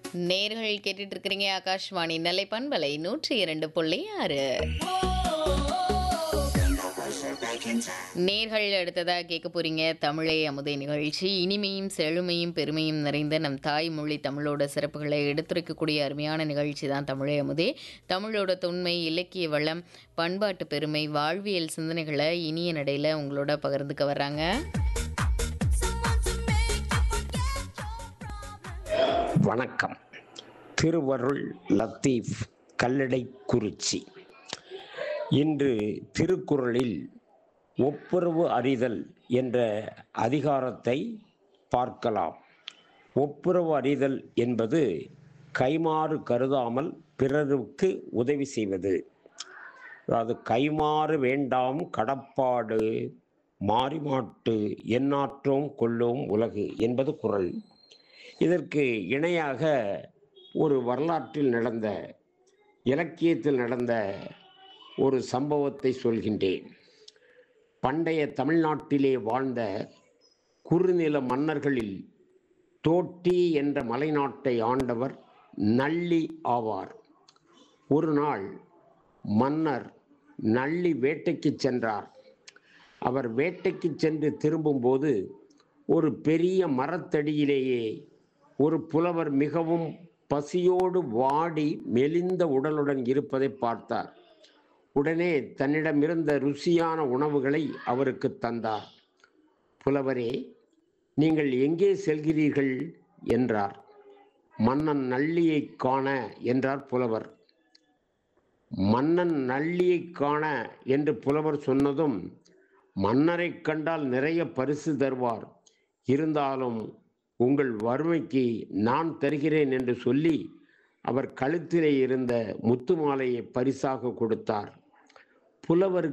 நேர்கள் கேட்டுட்டு இருக்கிறீங்க ஆகாஷ்வாணி நெல்லை பண்பலை நூற்றி இரண்டு புள்ளி ஆறு நேர்கள் அடுத்ததாக கேட்க போறீங்க தமிழே அமுதை நிகழ்ச்சி இனிமையும் செழுமையும் பெருமையும் நிறைந்த நம் தாய்மொழி தமிழோட சிறப்புகளை எடுத்துரைக்கக்கூடிய அருமையான நிகழ்ச்சி தான் தமிழே அமுதே தமிழோட தொன்மை இலக்கிய வளம் பண்பாட்டு பெருமை வாழ்வியல் சிந்தனைகளை இனிய நடையில் உங்களோட பகிர்ந்துக்க வர்றாங்க வணக்கம் திருவருள் லத்தீஃப் கல்லடை குறிச்சி இன்று திருக்குறளில் ஒப்புரவு அறிதல் என்ற அதிகாரத்தை பார்க்கலாம் ஒப்புரவு அறிதல் என்பது கைமாறு கருதாமல் பிறருக்கு உதவி செய்வது அதாவது கைமாறு வேண்டாம் கடப்பாடு மாறிமாட்டு எந்நாற்றோம் கொள்ளோம் உலகு என்பது குறள் இதற்கு இணையாக ஒரு வரலாற்றில் நடந்த இலக்கியத்தில் நடந்த ஒரு சம்பவத்தை சொல்கின்றேன் பண்டைய தமிழ்நாட்டிலே வாழ்ந்த குறுநில மன்னர்களில் தோட்டி என்ற மலைநாட்டை ஆண்டவர் நள்ளி ஆவார் ஒரு நாள் மன்னர் நள்ளி வேட்டைக்கு சென்றார் அவர் வேட்டைக்கு சென்று திரும்பும்போது ஒரு பெரிய மரத்தடியிலேயே ஒரு புலவர் மிகவும் பசியோடு வாடி மெலிந்த உடலுடன் இருப்பதை பார்த்தார் உடனே தன்னிடமிருந்த ருசியான உணவுகளை அவருக்கு தந்தார் புலவரே நீங்கள் எங்கே செல்கிறீர்கள் என்றார் மன்னன் நள்ளியை காண என்றார் புலவர் மன்னன் நள்ளியை காண என்று புலவர் சொன்னதும் மன்னரை கண்டால் நிறைய பரிசு தருவார் இருந்தாலும் உங்கள் வறுமைக்கு நான் தருகிறேன் என்று சொல்லி அவர் கழுத்திலே இருந்த முத்து மாலையை பரிசாக கொடுத்தார் புலவர்